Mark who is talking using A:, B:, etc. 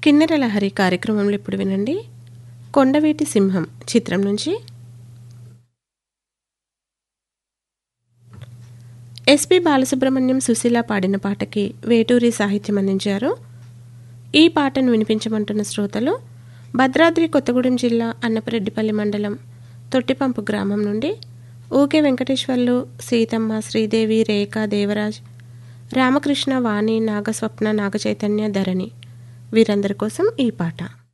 A: కిన్నెర లహరి కార్యక్రమంలో ఇప్పుడు వినండి కొండవీటి సింహం చిత్రం నుంచి ఎస్పి బాలసుబ్రహ్మణ్యం సుశీల పాడిన పాటకి వేటూరి సాహిత్యం అందించారు ఈ పాటను వినిపించమంటున్న శ్రోతలు భద్రాద్రి కొత్తగూడెం జిల్లా అన్నపరెడ్డిపల్లి మండలం తొట్టిపంపు గ్రామం నుండి ఊకే వెంకటేశ్వర్లు సీతమ్మ శ్రీదేవి రేఖ దేవరాజ్ రామకృష్ణ వాణి నాగస్వప్న నాగచైతన్య ధరణి వీరందరి కోసం ఈ పాట